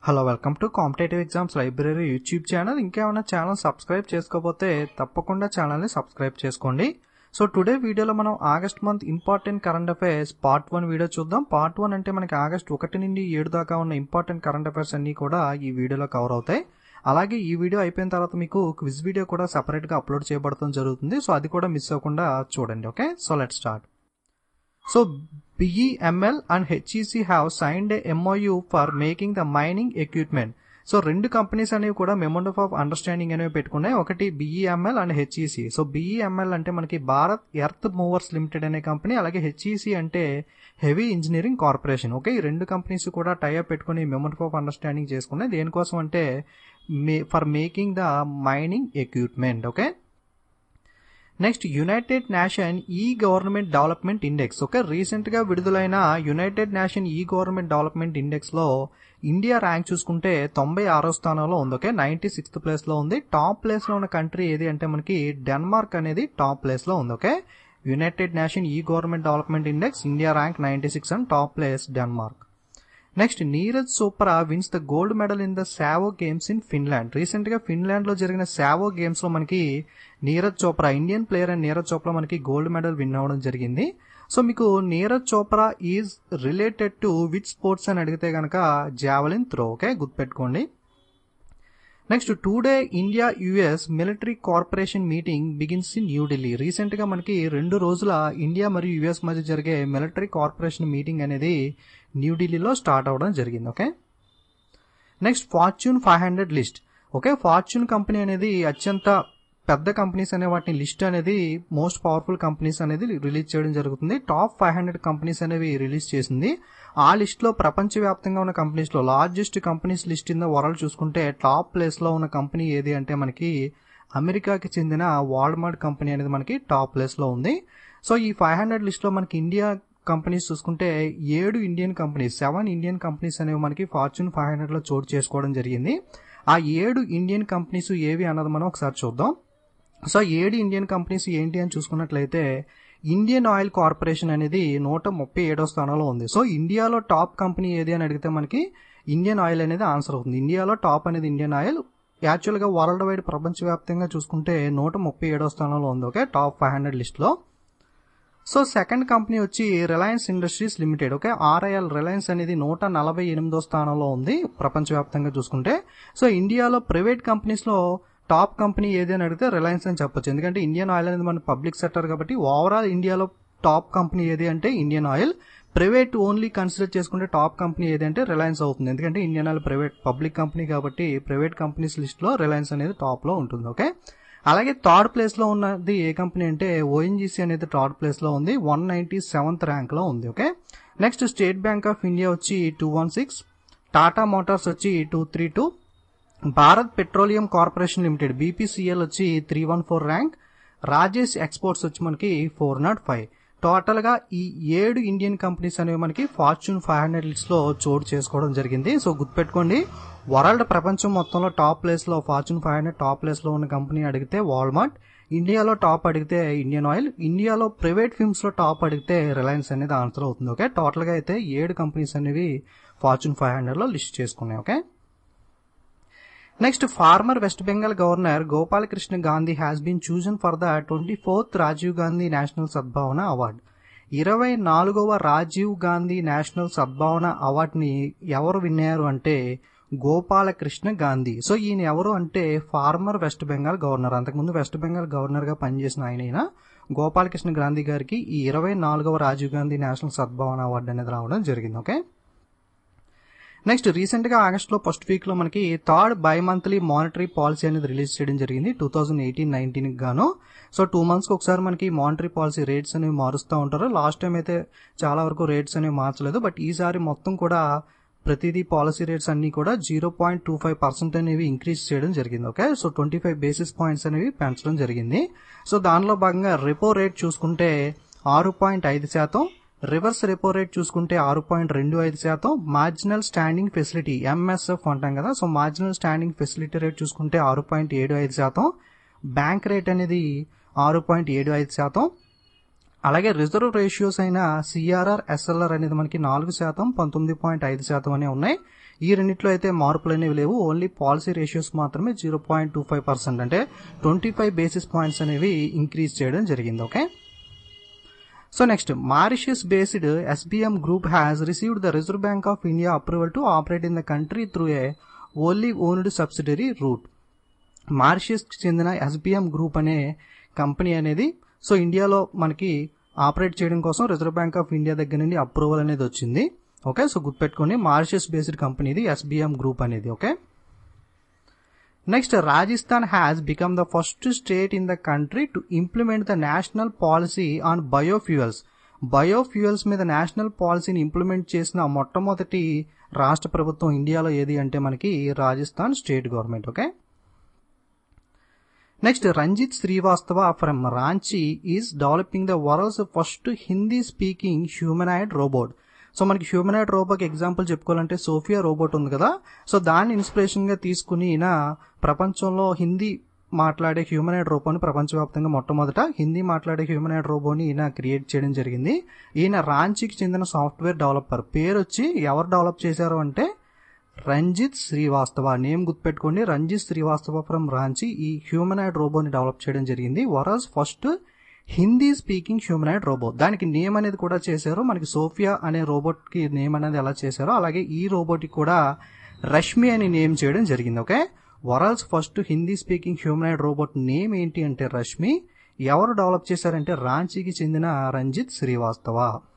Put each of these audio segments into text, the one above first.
hello welcome to competitive exams library YouTube channel ఇంకేమైనా channel subscribe చేసుకోకపోతే తప్పకుండా ఛానల్ని సబ్స్క్రైబ్ చేసుకోండి సో టుడే వీడియోలో మనం August month important current affairs part one video చూద్దాం పార్ట్ వన్ అంటే మనకి ఆగస్ట్ ఒకటి నుండి ఏడు దాకా ఉన్న ఇంపార్టెంట్ కరెంట్ అఫైర్స్ అన్ని కూడా ఈ వీడియోలో కవర్ అవుతాయి అలాగే ఈ వీడియో అయిపోయిన తర్వాత మీకు క్విజ్ వీడియో కూడా సెపరేట్గా అప్లోడ్ చేయబడటం జరుగుతుంది సో అది కూడా మిస్ అవ్వకుండా చూడండి okay so let start so BEML and HEC have signed a MOU for making the mining equipment so రెండు కంపెనీస్ అనేవి కూడా మెమోండఫ్ ఆఫ్ అండర్స్టాండింగ్ అనేవి పెట్టుకున్నాయి ఒకటి BEML and HEC so BEML అంటే మనకి భారత్ ఎర్త్ మూవర్స్ లిమిటెడ్ అనే కంపెనీ అలాగే హెచ్ఈసి అంటే హెవీ ఇంజనీరింగ్ కార్పొరేషన్ ఓకే ఈ రెండు కంపెనీస్ కూడా టైఅప్ పెట్టుకుని మెమోండఫ్ ఆఫ్ అండర్స్టాండింగ్ చేసుకున్నాయి దేనికోసం అంటే for making the mining equipment okay next United Nation e government development index okay recent గా విడుదలైన United Nation e government development index లో ఇండియా ర్యాంక్ చూసుకుంటే తొంభై ఆరో స్థానంలో ఉంది ఓకే నైన్టీ సిక్స్త్ ప్లేస్ లో ఉంది టాప్ ప్లేస్ లో ఉన్న కంట్రీ ఏది అంటే మనకి డెన్మార్క్ అనేది టాప్ ప్లేస్ లో ఉంది okay United Nation e government development index India rank ninety six and top place Denmark next Neeraj Chopra wins the gold medal in the Savo games in Finland recent గా Finland లో జరిగిన Savo games లో మనకి Neeraj Chopra Indian player and Neeraj Chopra మనకి gold medal win అవ్వడం జరిగింది so మీకు Neeraj Chopra is related to which sports అని అడిగితే కనుక జావలిన్ త్రో ఓకే గుర్తుపెట్టుకోండి next today India US military corporation meeting begins in New Delhi recent గా మనకి రెండు రోజుల ఇండియా మరియు యుఎస్ మధ్య జరిగే మిలిటరీ కార్పొరేషన్ మీటింగ్ అనేది న్యూఢిల్లీలో స్టార్ట్ అవడం జరిగింది okay next fortune five hundred list okay fortune company అనేది అత్యంత పెద్ద కంపెనీస్ అనే వాటిని లిస్ట్ అనేది మోస్ట్ పవర్ఫుల్ కంపెనీస్ అనేది రిలీజ్ చేయడం జరుగుతుంది టాప్ ఫైవ్ హండ్రెడ్ కంపెనీస్ అనేవి రిలీజ్ చేసింది ఆ లిస్ట్ లో ప్రపంచవ్యాప్తంగా ఉన్న కంపెనీస్ లో largest companies list in the world చూసుకుంటే టాప్ ప్లేస్ లో ఉన్న కంపెనీ ఏది అంటే మనకి అమెరికాకి చెందిన వాల్మార్ట్ కంపెనీ అనేది మనకి టాప్ ప్లేస్ లో ఉంది సో ఈ ఫైవ్ హండ్రెడ్ లిస్ట్ లో మనకి ఇండియా కంపెనీస్ చూసుకుంటే ఏడు Indian companies seven Indian companies అనేవి మనకి ఫార్చ్యూన్ ఫైవ్ హండ్రెడ్ లో చోటు చేసుకోవడం జరిగింది ఆ ఏడు ఇండియన్ కంపెనీస్ ఏవి అన్నది మనం ఒకసారి చూద్దాం సో ఏడు ఇండియన్ కంపెనీస్ ఏంటి అని చూసుకున్నట్లయితే ఇండియన్ ఆయిల్ కార్పొరేషన్ అనేది నూట ముప్పై ఏడో స్థానంలో ఉంది సో ఇండియాలో టాప్ కంపెనీ ఏది అని అడిగితే మనకి ఇండియన్ ఆయిల్ అనేది ఆన్సర్ అవుతుంది ఇండియాలో టాప్ అనేది ఇండియన్ ఆయిల్ యాక్చువల్గా వరల్డ్ వైడ్ ప్రపంచవ్యాప్తంగా చూసుకుంటే నూట ముప్పై ఏడో స్థానంలో ఉంది ఓకే టాప్ ఫైవ్ హండ్రెడ్ లిస్ట్లో సో సెకండ్ కంపెనీ వచ్చి Reliance industries limited okay RIL Reliance అనేది నూట నలభై ఎనిమిదో స్థానంలో ఉంది ప్రపంచవ్యాప్తంగా చూసుకుంటే సో ఇండియాలో ప్రైవేట్ కంపెనీస్లో టాప్ కంపెనీ ఏది అని అడిగితే రిలయన్స్ అని చెప్పొచ్చు ఎందుకంటే ఇండియన్ ఆయిల్ అనేది మన పబ్లిక్ సెక్టర్ కాబట్టి ఓవరాల్ ఇండియాలో టాప్ కంపెనీ ఏది అంటే Indian oil private only consider చేసుకుంటే టాప్ కంపెనీ ఏది అంటే రిలయన్స్ అవుతుంది ఎందుకంటే Indian oil private public company కాబట్టి ప్రైవేట్ కంపెనీస్ లిస్ట్లో రిలయన్స్ అనేది టాప్లో ఉంటుంది ఓకే అలాగే థర్డ్ ప్లేస్లో ఉన్నది ఏ కంపెనీ అంటే ఓఎన్జీసీ అనేది థర్డ్ ప్లేస్లో ఉంది వన్ నైంటీ సెవెంత్ ర్యాంక్లో ఉంది okay next State Bank of India వచ్చి two one six Tata Motors వచ్చి two three two Bharat petroleum corporation limited BPCL వచ్చి three one four rank Rajesh exports వచ్చి మనకి ఫోర్ నాట్ ఫైవ్ టోటల్ గా ఈ ఏడు ఇండియన్ కంపెనీస్ అనేవి మనకి ఫార్చ్యూన్ ఫైవ్ హండ్రెడ్ లిస్ట్ లో చోటు చేసుకోవడం జరిగింది సో గుర్తుపెట్టుకోండి వరల్డ్ ప్రపంచం మొత్తంలో టాప్ ప్లేస్ లో fortune five hundred top place లో ఉన్న కంపెనీ అడిగితే వాల్మార్ట్ ఇండియాలో టాప్ అడిగితే ఇండియన్ ఆయిల్ ఇండియాలో ప్రైవేట్ ఫిల్మ్స్ లో టాప్ అడిగితే రిలయన్స్ అనేది ఆన్సర్ అవుతుంది ఓకే టోటల్ గా అయితే ఏడు కంపెనీస్ అనేవి ఫార్చ్యూన్ ఫైవ్ హండ్రెడ్ లో లిస్ట్ చేసుకున్నాయి okay next former West Bengal governor Gopalakrishna Gandhi has been chosen for the twenty fourth Rajiv Gandhi national Sadbhavana award ఇరవై నాలుగవ రాజీవ్ గాంధీ నేషనల్ సద్భావన అవార్డుని ఎవరు విన్నారు అంటే గోపాలకృష్ణ గాంధీ సో ఈయన ఎవరు అంటే ఫార్మర్ వెస్ట్ బెంగాల్ గవర్నర్ అంతకుముందు వెస్ట్ బెంగాల్ గవర్నర్ గా పనిచేసిన ఆయన గోపాలకృష్ణ గాంధీ గారికి ఈ ఇరవై నాలుగవ రాజీవ్ గాంధీ నేషనల్ సద్భావన అవార్డు అనేది రావడం జరిగింది ఓకే నెక్స్ట్ రీసెంట్ గా ఆగస్ట్ లో ఫస్ట్ వీక్ లో మనకి third bi monthly monetary policy అనేది రిలీజ్ చేయడం జరిగింది టూ థౌసండ్ ఎయిటీన్ నైన్టీన్ గాను సో టూ మంత్స్ కి ఒకసారి మనకి మానిటరీ పాలసీ రేట్స్ అనేవి మారుస్తూ ఉంటారు లాస్ట్ టైం అయితే చాలా వరకు రేట్స్ అనేవి మార్చలేదు బట్ ఈసారి మొత్తం కూడా ప్రతిదీ పాలసీ రేట్స్ అన్ని కూడా zero point two five percent అనేవి ఇంక్రీజ్ చేయడం జరిగింది okay so twenty five basis points అనేవి పెంచడం జరిగింది సో దానిలో భాగంగా రెపో రేట్ చూసుకుంటే ఆరు పాయింట్ ఐదు శాతం రివర్స్ రెపో రేట్ చూసుకుంటే ఆరు పాయింట్ రెండు ఐదు శాతం మార్జినల్ స్టాండింగ్ ఫెసిలిటీ ఎంఎస్ఎఫ్ అంటాం కదా so marginal standing facility rate చూసుకుంటే ఆరు పాయింట్ ఏడు ఐదు శాతం బ్యాంక్ రేట్ అనేది ఆరు పాయింట్ ఏడు ఐదు శాతం అలాగే రిజర్వ్ రేషియోస్ అయిన సిఆర్ఆర్ ఎస్ఎల్ఆర్ అనేది మనకి నాలుగు శాతం పంతొమ్మిది పాయింట్ ఐదు శాతం అనే ఉన్నాయి ఈ రెండిట్లో అయితే మార్పులు అనేవి లేవు ఓన్లీ పాలసీ రేషియోస్ మాత్రమే zero point two five percent అంటే ట్వంటీ ఫైవ్ బేసిస్ పాయింట్స్ అనేవి ఇంక్రీజ్ చేయడం జరిగింది okay so next Mauritius based SBM group has received the Reserve Bank of India approval to operate in the country through a only owned subsidiary route మారిషియస్కి చెందిన SBM group అనే company అనేది so ఇండియాలో మనకి operate చేయడం కోసం reserve Bank of India దగ్గర నుండి అప్రూవల్ అనేది వచ్చింది ఓకే సో గుర్తుపెట్టుకోండి మారిషియస్ బేస్డ్ కంపెనీది ఎస్బిఎం గ్రూప్ అనేది okay next Rajasthan has become the first state in the country to implement the national policy on biofuels biofuels మీద నేషనల్ పాలసీని ఇంప్లిమెంట్ చేసిన మొట్టమొదటి రాష్ట్ర ప్రభుత్వం ఇండియాలో ఏది అంటే మనకి Rajasthan state government okay next Ranjit Srivastava from Ranchi is developing the world's first Hindi speaking humanoid robot so మనకి హ్యూమనాయిడ్ రోబోట్ ఎగ్జాంపుల్ చెప్పుకోవాలంటే సోఫియా రోబోట్ ఉంది కదా సో దాన్ని ఇన్స్పిరేషన్ గా తీసుకుని ఈయన ప్రపంచంలో హిందీ మాట్లాడే హ్యూమనాయిడ్ రోబోని ప్రపంచవ్యాప్తంగా మొట్టమొదట హిందీ మాట్లాడే హ్యూమనాయిడ్ రోబోని ఈయన క్రియేట్ చేయడం జరిగింది ఈయన రాంచీకి చెందిన సాఫ్ట్వేర్ డెవలపర్ పేరు వచ్చి ఎవరు డెవలప్ చేశారు అంటే రంజిత్ శ్రీవాస్తవ నేమ్ గుర్తుపెట్టుకోండి రంజిత్ శ్రీవాస్తవ ఫ్రమ్ రాంచీ ఈ హ్యూమనాయిడ్ రోబోని డెవలప్ చేయడం జరిగింది world's first Hindi speaking humanoid robo దానికి నేమ్ అనేది కూడా చేశారు మనకి సోఫియా అనే రోబోట్ కి నేమ్ అనేది ఎలా చేశారో అలాగే ఈ రోబోట్ కూడా రష్మి అని నేమ్ చేయడం జరిగింది okay world's first Hindi speaking humanoid robot name ఏంటి అంటే రష్మి ఎవరు డెవలప్ చేశారంటే రాంచీకి చెందిన Ranjith Srivastava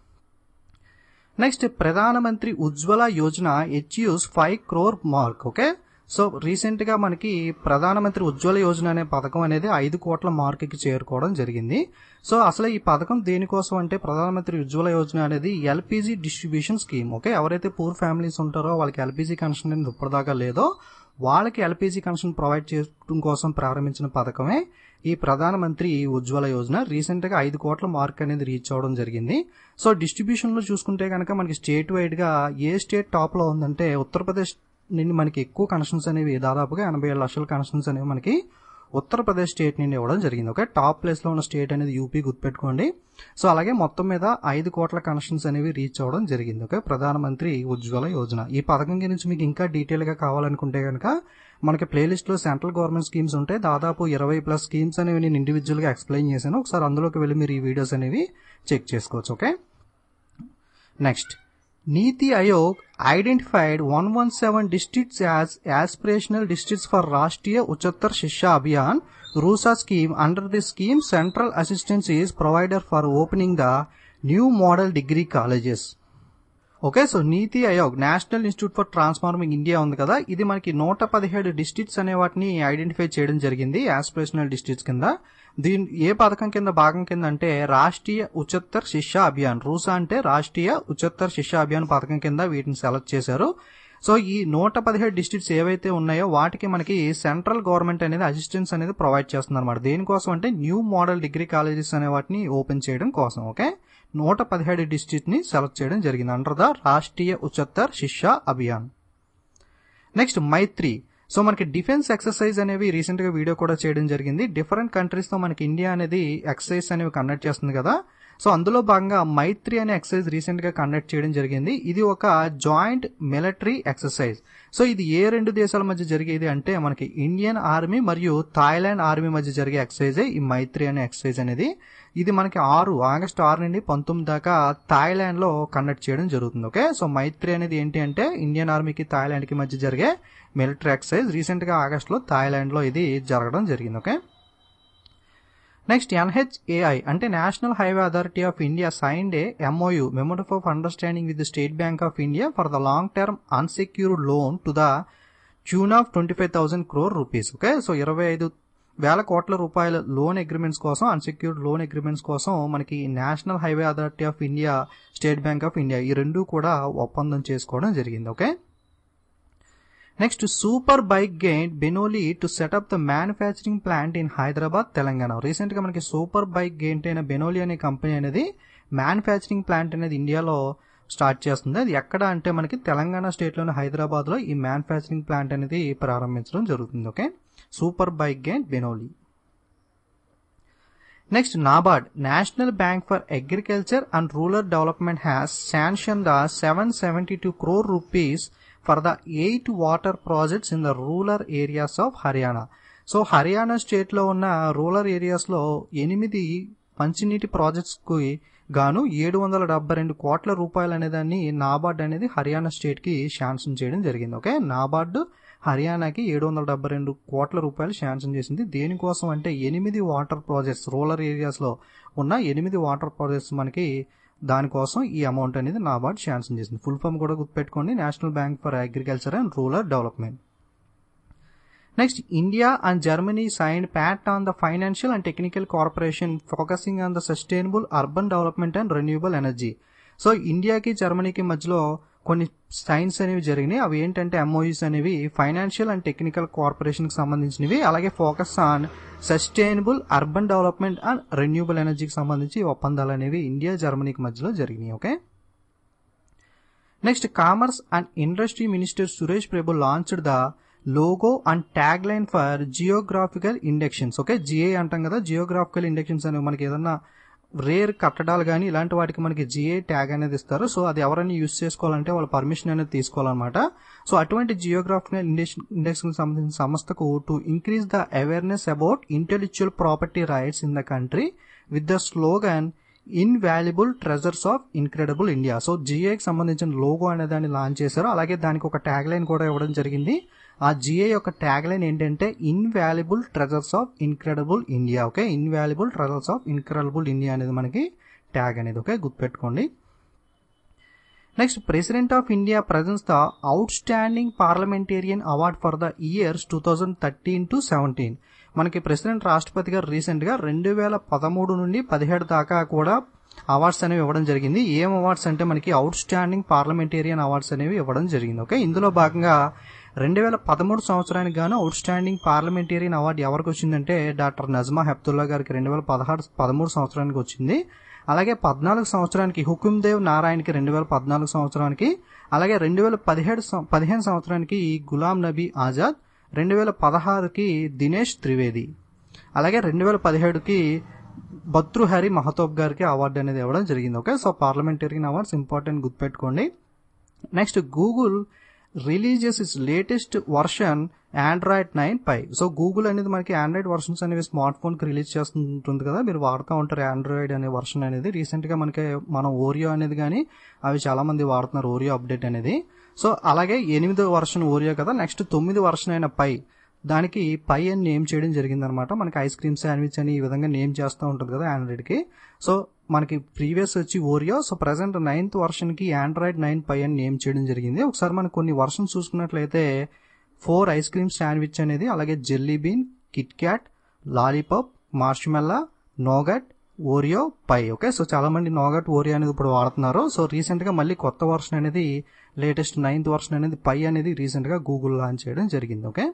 next Pradhan Mantri Ujjwala Yojana hits five crore mark okay so recent గా మనకి ప్రధానమంత్రి ఉజ్వల యోజన అనే పథకం అనేది ఐదు కోట్ల మార్కుకి చేరుకోవడం జరిగింది సో అసలు ఈ పథకం దేనికోసం అంటే ప్రధానమంత్రి ఉజ్వల యోజన అనేది ఎల్పిజి డిస్ట్రిబ్యూషన్ స్కీమ్ ఓకే ఎవరైతే పూర్ ఫ్యామిలీస్ ఉంటారో వాళ్ళకి ఎల్పిజి కనెక్షన్ అనేది ఇప్పటిదాకా లేదో వాళ్ళకి ఎల్పిజి కనెక్షన్ ప్రొవైడ్ చేయడం కోసం ప్రారంభించిన పథకమే ఈ ప్రధానమంత్రి ఉజ్వల యోజన రీసెంట్ గా ఐదు కోట్ల మార్క్ అనేది రీచ్ అవడం జరిగింది సో డిస్ట్రిబ్యూషన్ లో చూసుకుంటే కనుక మనకి స్టేట్ వైడ్ గా ఏ స్టేట్ టాప్ లో ఉందంటే ఉత్తరప్రదేశ్ నుండి మనకి ఎక్కువ కనెక్షన్స్ అనేవి దాదాపుగా ఎనభై ఏడు లక్షల కనెక్షన్స్ అనేవి మనకి ఉత్తరప్రదేశ్ స్టేట్ నుండి ఇవ్వడం జరిగింది ఓకే టాప్ ప్లేస్ లో ఉన్న స్టేట్ అనేది యూపీ గుర్తుపెట్టుకోండి సో అలాగే మొత్తం మీద ఐదు కోట్ల కనెక్షన్స్ అనేవి రీచ్ అవ్వడం జరిగింది ఓకే ప్రధానమంత్రి ఉజ్వల యోజన ఈ పథకం గురించి మీకు ఇంకా డీటెయిల్ గా కావాలనుకుంటే కనుక మనకి ప్లేలిస్ట్ లో సెంట్రల్ గవర్నమెంట్ స్కీమ్స్ ఉంటాయి దాదాపు ఇరవై ప్లస్ స్కీమ్స్ అనేవి నేను ఇండివిజువల్ గా ఎక్స్ప్లెయిన్ చేశాను ఒకసారి అందులోకి వెళ్ళి మీరు ఈ వీడియోస్ అనేవి చెక్ చేసుకోవచ్చు okay next NITI Aayog identified one one seven districts as aspirational districts for Rashtriya Uchchatar Shiksha Abhiyan RUSA scheme under the scheme central assistance is provider for opening the new model degree colleges okay so NITI Aayog national institute for transforming India ఉంది కదా ఇది మనకి నూట పదిహేడు districts అనే వాటిని identify చేయడం జరిగింది యాస్పిరేషనల్ డిస్ట్రిక్ట్స్ కింద దీని ఏ పథకం కింద భాగం కింద అంటే రాష్ట్రీయ ఉచ్చత్తర్ శిక్షా అభియాన్ రూసా అంటే రాష్ట్రీయ ఉచ్చత్తర్ శిక్షా అభియాన్ పథకం కింద వీటిని సెలెక్ట్ చేశారు సో ఈ నూట పదిహేడు డిస్ట్రిక్ట్స్ ఏవైతే ఉన్నాయో వాటికి మనకి సెంట్రల్ గవర్నమెంట్ అనేది అసిస్టెన్స్ అనేది ప్రొవైడ్ చేస్తుంది అనమాట దేనికోసం అంటే న్యూ మోడల్ డిగ్రీ కాలేజెస్ అనే వాటిని ఓపెన్ చేయడం కోసం ఓకే నూట పదిహేడు డిస్ట్రిక్ట్ ని సెలెక్ట్ చేయడం జరిగింది under the Rashtriya Uchchatar Shiksha Abhiyan next Maitri so మనకి డిఫెన్స్ ఎక్సర్సైజ్ అనేవి రీసెంట్ గా వీడియో కూడా చేయడం జరిగింది డిఫరెంట్ కంట్రీస్ తో మనకి ఇండియా అనేది ఎక్సర్సైజ్ అనేవి కండక్ట్ చేస్తుంది కదా సో అందులో భాగంగా మైత్రి అనే ఎక్సర్సైజ్ రీసెంట్ గా కండక్ట్ చేయడం జరిగింది ఇది ఒక జాయింట్ మిలిటరీ ఎక్సర్సైజ్ సో ఇది ఏ రెండు దేశాల మధ్య జరిగేది అంటే మనకి ఇండియన్ ఆర్మీ మరియు థాయిలాండ్ ఆర్మీ మధ్య జరిగే ఎక్సర్సైజ్ ఈ మైత్రి అనే ఎక్సర్సైజ్ అనేది ఇది మనకి ఆరు ఆగస్టు ఆరు నుండి పంతొమ్మిది దాకా థాయిలాండ్ లో కండక్ట్ చేయడం జరుగుతుంది ఓకే సో మైత్రి అనేది ఏంటి అంటే ఇండియన్ ఆర్మీకి థాయిలాండ్ కి మధ్య జరిగే మిలిటరీ ఎక్సర్సైజ్ రీసెంట్ గా ఆగస్ట్ లో థాయిలాండ్ లో ఇది జరగడం జరిగింది ఓకే నెక్స్ట్ ఎన్హెచ్ఏఐ అంటే National Highway Authority of India signed a MOU మెమోరఫ్ of understanding with the State Bank of India for the long term unsecured loan to the tune of twenty five thousand crore rupees okay so ఇరవై ఐదు వేల కోట్ల రూపాయల loan agreements కోసం unsecured loan agreements కోసం మనకి National Highway Authority of India State Bank of India ఈ రెండు కూడా ఒప్పందం చేసుకోవడం జరిగింది okay next super bike gain Benelli to set up the manufacturing plant in Hyderabad Telangana recent గా మనకి సూపర్ బైక్ గెయింట్ అయిన బెనోలీ అనే కంపెనీ అనేది మ్యానుఫ్యాక్చరింగ్ ప్లాంట్ అనేది ఇండియాలో స్టార్ట్ చేస్తుంది అది ఎక్కడ అంటే మనకి తెలంగాణ స్టేట్లోని హైదరాబాద్ లో ఈ మ్యానుఫ్యాక్చరింగ్ ప్లాంట్ అనేది ప్రారంభించడం జరుగుతుంది okay super bike gain Benelli next NABARD national bank for agriculture and rural development has sanction the seven seventy two crore rupees for the eight water projects in the rural areas of Haryana so Haryana స్టేట్లో ఉన్న rural ఏరియాస్లో ఎనిమిది మంచినీటి ప్రాజెక్ట్స్కి గాను ఏడు వందల డెబ్బై రెండు కోట్ల రూపాయలు అనేదాన్ని నాబార్డ్ అనేది హర్యానా స్టేట్కి శాంక్షన్ చేయడం జరిగింది ఓకే నాబార్డు హర్యానాకి ఏడు వందల డెబ్బై రెండు కోట్ల రూపాయలు శాంక్షన్ చేసింది దేనికోసం అంటే ఎనిమిది వాటర్ ప్రాజెక్ట్స్ రూరల్ ఏరియాస్లో ఉన్న ఎనిమిది వాటర్ ప్రాజెక్ట్స్ మనకి దానికోసం ఈ అమౌంట్ అనేది నాబార్డ్ శాంక్షన్ చేసింది ఫుల్ ఫామ్ కూడా గుర్తుపెట్టుకోండి national bank for agriculture and rural development next India and Germany signed pact on the financial and technical corporation focusing on the sustainable urban development and renewable energy so ఇండియాకి జర్మనీకి మధ్యలో కొన్ని science అనేవి జరిగినాయి అవి ఏంటంటే ఎంఓయూస్ అనేవి financial and technical కార్పొరేషన్కి సంబంధించినవి అలాగే focus on sustainable urban development and renewable ఎనర్జీకి సంబంధించి ఒప్పందాలు అనేవి ఇండియా జర్మనీకి మధ్యలో జరిగినాయి okay next commerce and industry minister Suresh Prabhu launched the logo and tag line for geographical inductions okay GA అంటాం కదా జియోగ్రాఫికల్ ఇండక్షన్స్ అనేవి మనకి ఏదన్నా రేర్ కట్టడాలు కానీ ఇలాంటి వాటికి మనకి జిఏ ట్యాగ్ అనేది ఇస్తారు సో అది ఎవరైనా యూస్ చేసుకోవాలంటే వాళ్ళ పర్మిషన్ అనేది తీసుకోవాలన్నమాట సో అటువంటి జియోగ్రాఫికల్ ఇండెక్స్ ఇండెక్స్ కి సంబంధించిన సంస్థకు to increase the awareness about intellectual property rights in the country with the slogan invaluable treasures of incredible India so జిఏకి సంబంధించిన లోగో అనే దాన్ని లాంచ్ చేశారు అలాగే దానికి ఒక ట్యాగ్ లైన్ కూడా ఇవ్వడం జరిగింది ఆ జిఏ యొక్క ట్యాగ్ లైన్ ఏంటంటే invaluable treasures of incredible India okay invaluable treasures of incredible India అనేది మనకి ట్యాగ్ అనేది ఓకే గుర్తుపెట్టుకోండి next president of India presents the outstanding parliamentarian award for the years two thousand thirteen to seventeen మనకి president రాష్ట్రపతి గారు recent గా రెండు వేల పదమూడు నుండి పదిహేడు దాకా కూడా అవార్డ్స్ అనేవి ఇవ్వడం జరిగింది ఏం అవార్డ్స్ అంటే మనకి అవుట్ స్టాండింగ్ పార్లమెంటేరియన్ అవార్డ్స్ అనేవి ఇవ్వడం జరిగింది ఓకే ఇందులో భాగంగా రెండు వేల పదమూడు సంవత్సరానికి గాను అవుట్ స్టాండింగ్ పార్లమెంటేరియన్ అవార్డు ఎవరికి వచ్చిందంటే డాక్టర్ నజ్మా హెప్తుల్లా గారికి రెండు వేల పదహారు పదమూడు సంవత్సరానికి వచ్చింది అలాగే పద్నాలుగు సంవత్సరానికి హుకుందేవ్ నారాయణకి రెండు వేల పద్నాలుగు సంవత్సరానికి అలాగే రెండు వేల పదిహేడు పదిహేను సంవత్సరానికి గులాం నబీ ఆజాద్ రెండు వేల పదహారుకి దినేష్ త్రివేది అలాగే రెండు వేల పదిహేడుకి భతృహరి మహతోబ్ గారికి అవార్డు అనేది ఇవ్వడం జరిగింది okay so parliamentarian awards important గుర్తుపెట్టుకోండి next Google releases its latest version Android nine pie so Google అనేది మనకి ఆండ్రాయిడ్ వర్షన్స్ అనేవి స్మార్ట్ ఫోన్ కి రిలీజ్ చేస్తుంటుంది కదా మీరు వాడుతూ ఉంటారు ఆండ్రాయిడ్ అనే వర్షన్ అనేది రీసెంట్ గా మనకి మనం ఓరియో అనేది కానీ అవి చాలా మంది వాడుతున్నారు ఓరియో అప్డేట్ అనేది సో అలాగే ఎనిమిదో వర్షన్ ఓరియో కదా నెక్స్ట్ తొమ్మిది వర్షన్ అయిన పై దానికి పై అని నేమ్ చేయడం జరిగిందనమాట మనకి ఐస్ క్రీమ్ శాండ్విచ్ అని ఈ విధంగా నేమ్ చేస్తూ ఉంటుంది కదా ఆండ్రాయిడ్కి సో మనకి ప్రీవియస్ వచ్చి ఓరియో సో ప్రజెంట్ నైన్త్ వర్షన్కి ఆండ్రాయిడ్ నైన్ పై అని నేమ్ చేయడం జరిగింది ఒకసారి మనకు కొన్ని వర్షన్స్ చూసుకున్నట్లయితే ఫోర్ ఐస్ క్రీమ్ శాండ్విచ్ అనేది అలాగే jelly bean KitKat lollipop marshmallow nougat Oreo pie okay so చాలా మంది నోగట్ ఓరియో అనేది ఇప్పుడు వాడుతున్నారు సో రీసెంట్ గా మళ్ళీ కొత్త వర్షన్ అనేది లేటెస్ట్ నైన్త్ వర్షన్ అనేది పై అనేది రీసెంట్ గా గూగుల్ లాంచ్ చేయడం జరిగింది okay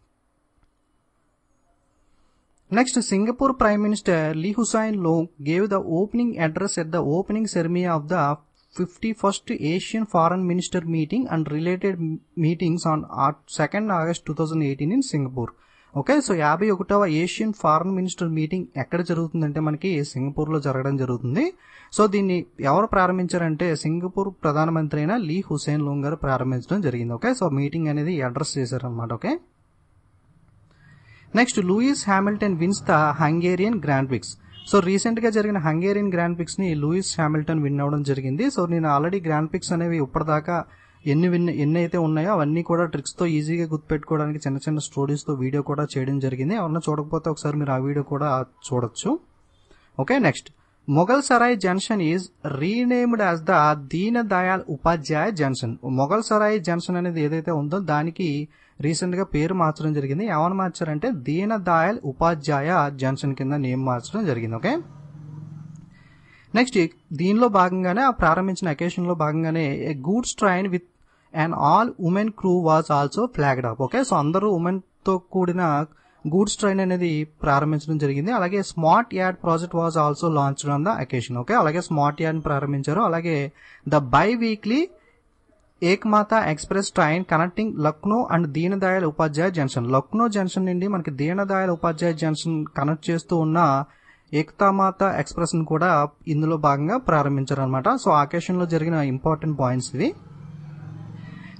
next Singapore prime minister Lee Hsien Loong gave the opening address at the opening ceremony of the fifty first Asian foreign minister meeting and related meetings on second August two thousand eighteen in Singapore okay so యాభై ఒకటవ Asian foreign minister meeting ఎక్కడ జరుగుతుందంటే మనకి సింగపూర్లో జరగడం జరుగుతుంది so దీన్ని ఎవరు ప్రారంభించారంటే సింగపూర్ ప్రధానమంత్రి అయిన లీ హుసేన్ లోంగ్ గారు ప్రారంభించడం జరిగింది ఓకే సో మీటింగ్ అనేది అడ్రస్ చేశారనమాట okay next Lewis Hamilton wins the Hungarian grand prix so recent గా జరిగిన హంగేరియన్ గ్రాండ్ పిక్స్ ని లూయిస్ హ్యామిల్టన్ విన్ అవ్వడం జరిగింది సో నేను ఆల్రెడీ గ్రాండ్ పిక్స్ అనేవి ఇప్పటిదాకా ఎన్ని విన్ ఎన్ని అయితే ఉన్నాయో అవన్నీ కూడా ట్రిక్స్ తో ఈజీగా గుర్తుపెట్టుకోవడానికి చిన్న చిన్న స్టోరీస్ తో వీడియో కూడా చేయడం జరిగింది ఎవరన్నా చూడకపోతే ఒకసారి మీరు ఆ వీడియో కూడా చూడొచ్చు okay next Mughal Sarai junction is renamed as the Deen Dayal ఉపాధ్యాయ జంక్షన్ మొఘల్ సరాయ్ జంక్షన్ అనేది ఏదైతే ఉందో దానికి రీసెంట్ గా పేరు మార్చడం జరిగింది ఏమని మార్చారంటే దీన దయాల్ ఉపాధ్యాయ జంక్షన్ కింద నేమ్ మార్చడం జరిగింది ఓకే నెక్స్ట్ దీనిలో భాగంగానే ఆ ప్రారంభించిన అకేషన్ లో భాగంగానే a goods train with and all women crew was also flagged up okay so అందరూ ఉమెన్ తో కూడిన గూడ్స్ ట్రైన్ అనేది ప్రారంభించడం జరిగింది అలాగే smart yard project was also launch on the occasion okay అలాగే స్మార్ట్ యాడ్ ప్రారంభించారు అలాగే ద బై వీక్లీ ఏక్మాత express train connecting Lucknow and Deendayal Upadhyaya junction Lucknow junction నుండి మనకి దీనదయాల్ ఉపాధ్యాయ జంక్షన్ కనెక్ట్ చేస్తూ ఉన్న ఏక్తామాత ఎక్స్ప్రెస్ ని కూడా ఇందులో భాగంగా ప్రారంభించారు అనమాట సో ఆకేషన్ లో జరిగిన ఇంపార్టెంట్ పాయింట్స్ ఇవి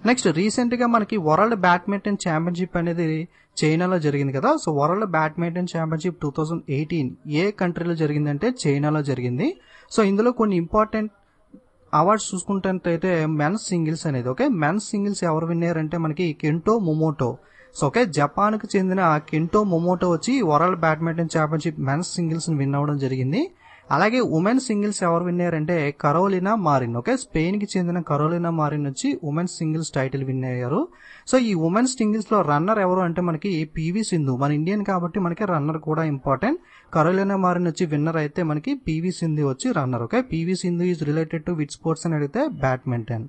నెక్స్ట్ రీసెంట్ గా మనకి వరల్డ్ బ్యాడ్మింటన్ ఛాంపియన్షిప్ అనేది చైనాలో జరిగింది కదా so world badminton championship two thousand eighteen ఏ కంట్రీలో జరిగిందంటే చైనాలో జరిగింది సో ఇందులో కొన్ని ఇంపార్టెంట్ అవార్డ్స్ చూసుకుంటే మెన్స్ సింగిల్స్ అనేది ఓకే మెన్స్ సింగిల్స్ ఎవరు విన్నారంటే మనకి Kento Momota so okay Japan కు చెందిన కెంటో మొమోటో వచ్చి world badminton championship men's singles win అవ్వడం జరిగింది అలాగే ఉమెన్ సింగిల్స్ ఎవరు విన్నారంటే కరోలినా మారిన్ ఓకే స్పెయిన్ కి చెందిన కరోలినా మారిన్ వచ్చి ఉమెన్ సింగిల్స్ టైటిల్ విన్ అయ్యారు సో ఈ ఉమెన్ సింగిల్స్ లో రన్నర్ ఎవరు అంటే మనకి పివి సింధు మన ఇండియన్ కాబట్టి మనకి రన్నర్ కూడా ఇంపార్టెంట్ కరోలినా మారిన్ వచ్చి విన్నర్ అయితే మనకి పివి సింధు వచ్చి runner okay PV Sindhu is related to which sports అని అడిగితే badminton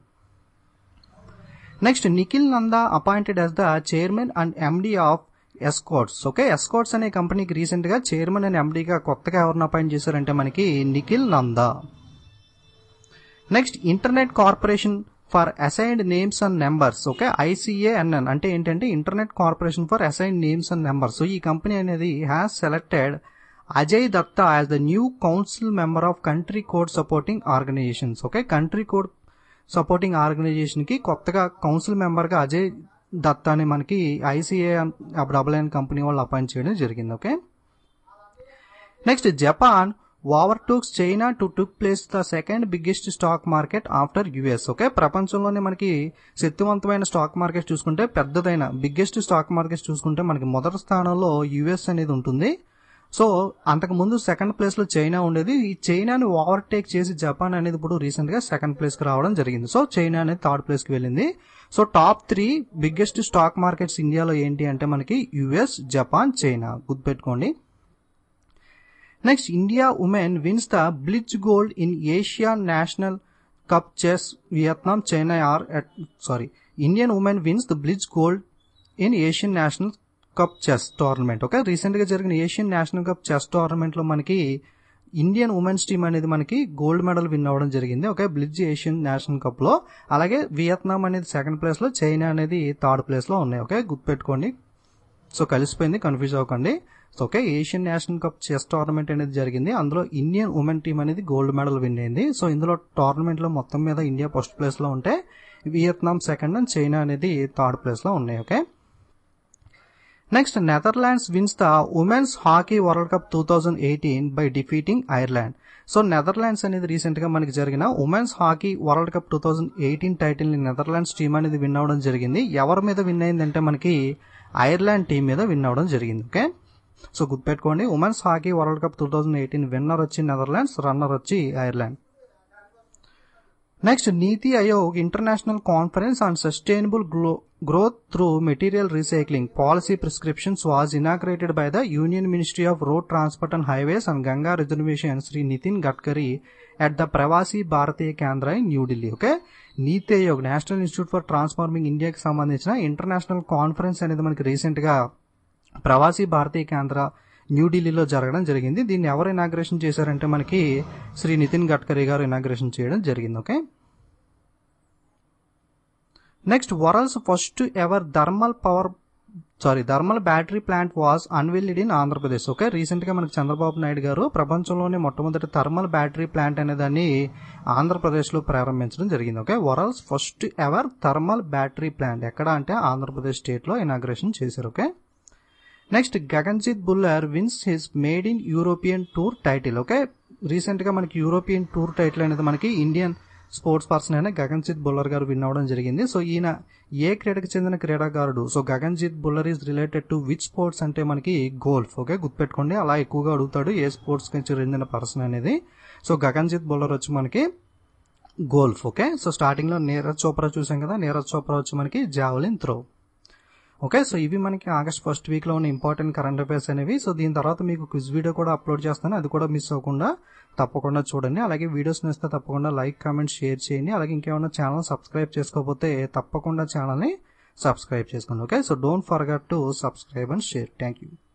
next Nikhil Nanda appointed as the chairman and MD of Escorts okay Escorts అనే కంపెనీకి రీసెంట్ గా చైర్మన్ అండ్ ఎండీగా కొత్తగా ఎవరిని అపాయింట్ చేశారంటే మనకి Nikhil Nanda next internet corporation for assigned names and numbers okay ICANN అంటే ఏంటంటే internet corporation for assigned names and numbers so ఈ కంపెనీ అనేది has selected Ajay Dutta as the new council member of country code supporting organisations okay country code supporting organisation కి కొత్తగా council member గా అజయ్ దత్తాని మనకి ICA double N company వాళ్ళు appoint చేయడం జరిగింది okay next Japan overtook China to took place the second biggest stock market after US okay ప్రపంచంలోనే మనకి శక్తివంతమైన స్టాక్ మార్కెట్ చూసుకుంటే పెద్దదైన బిగ్గెస్ట్ స్టాక్ మార్కెట్ చూసుకుంటే మనకి మొదటి స్థానంలో యుఎస్ అనేది ఉంటుంది సో అంతకు ముందు సెకండ్ ప్లేస్ లో చైనా ఉండేది ఈ చైనాని ఓవర్టేక్ చేసి జపాన్ అనేది ఇప్పుడు రీసెంట్ గా సెకండ్ ప్లేస్ కి రావడం జరిగింది సో చైనా అనేది థర్డ్ ప్లేస్ కి వెళ్ళింది so top three biggest stock markets ఇండియాలో ఏంటి అంటే మనకి యుఎస్ జపాన్ చైనా గుర్తుపెట్టుకోండి next India women wins the blitz gold in Asia national cup chess Vietnam China or sorry Indian women wins the blitz gold in Asian national cup chess tournament okay recent గా జరిగిన Asian national cup chess tournament లో మనకి Indian women's team అనేది మనకి gold medal win అవ్వడం జరిగింది okay blitz Asian national cup లో అలాగే వియత్నాం అనేది సెకండ్ ప్లేస్ లో చైనా అనేది థర్డ్ ప్లేస్ లో ఉన్నాయి ఓకే గుర్తుపెట్టుకోండి సో కలిసిపోయింది కన్ఫ్యూజ్ అవ్వకండి so okay Asian national cup chess tournament అనేది జరిగింది అందులో ఇండియన్ ఉమెన్ టీం అనేది గోల్డ్ మెడల్ విన్ అయింది సో ఇందులో టోర్నమెంట్ లో మొత్తం మీద ఇండియా ఫస్ట్ ప్లేస్ లో ఉంటే వియత్నాం సెకండ్ అండ్ చైనా అనేది థర్డ్ ప్లేస్ లో ఉన్నాయి okay next Netherlands wins the women's hockey world cup two thousand eighteen by defeating Ireland so Netherlands అనేది రీసెంట్ గా మనకి జరిగిన women's hockey world cup two thousand eighteen title ని Netherlands team అనేది win అవడం జరిగింది ఎవరి మీద విన్ అయిందంటే మనకి ఐర్లాండ్ టీం మీద విన్ అవడం జరిగింది ఓకే సో గుర్తుపెట్టుకోండి women's hockey world cup two thousand eighteen winner వచ్చి నెదర్లాండ్స్ రన్నర్ వచ్చి Ireland next NITI Aayog international conference on sustainable growth through material recycling policy prescriptions was inaugurated by the union ministry of road transport and highways and Ganga reservation Shri Nitin Gadkari at the Pravasi Bharatiya Kendra in New Delhi okay NITI Aayog national institute for transforming ఇండియాకి సంబంధించిన international conference అనేది మనకి recent గా ప్రవాసీ భారతీయ కేంద్ర న్యూఢిల్లీలో జరగడం జరిగింది దీన్ని ఎవరు ఇనాగ్రేషన్ చేశారంటే మనకి శ్రీ నితిన్ గడ్కరీ గారు ఇనాగ్రేషన్ చేయడం జరిగింది okay next world's first ever thermal power sorry thermal battery plant was unveiled in Andhra Pradesh okay recent గా మనకి చంద్రబాబు నాయుడు గారు ప్రపంచంలోనే మొట్టమొదటి థర్మల్ బ్యాటరీ ప్లాంట్ అనే దాన్ని ఆంధ్రప్రదేశ్ లో ప్రారంభించడం జరిగింది okay world's first ever thermal battery plant ఎక్కడ అంటే ఆంధ్రప్రదేశ్ స్టేట్ లో ఇనాగ్రేషన్ చేశారు okay next Gaganjit Bhullar wins his made in European tour title okay recent గా మనకి యూరోపియన్ టూర్ టైటిల్ అనేది మనకి ఇండియన్ స్పోర్ట్స్ పర్సన్ అయిన గగన్జిత్ బుల్లర్ గారు విన్ అవ్వడం జరిగింది సో ఈయన ఏ క్రీడకు చెందిన క్రీడాకారుడు so Gaganjit Bhullar is related to which sports అంటే మనకి గోల్ఫ్ ఓకే గుర్తుపెట్టుకోండి అలా ఎక్కువగా అడుగుతాడు ఏ స్పోర్ట్స్ కి చెందిన పర్సన్ అనేది సో గగన్జిత్ బుల్లర్ వచ్చి మనకి గోల్ఫ్ ఓకే సో స్టార్టింగ్ లో నీరజ్ చోప్రా చూసాం కదా నీరజ్ చోప్రా వచ్చి మనకి జావలిన్ త్రో ఓకే సో ఇవి మనకి ఆగస్ట్ ఫస్ట్ వీక్ లో ఉన్న ఇంపార్టెంట్ కరెంట్ అఫైర్స్ అనేవి సో దీని తర్వాత మీకు క్విజ్ వీడియో కూడా అప్లోడ్ చేస్తాను అది కూడా మిస్ అవ్వకుండా తప్పకుండా చూడండి అలాగే వీడియోస్ నచ్చితే తప్పకుండా లైక్ కామెంట్ షేర్ చేయండి అలాగే ఇంకేమైనా ఛానల్ సబ్స్క్రైబ్ చేసుకోకపోతే తప్పకుండా ఛానల్ని సబ్స్క్రైబ్ చేసుకోండి okay so don't forget to subscribe and share thank you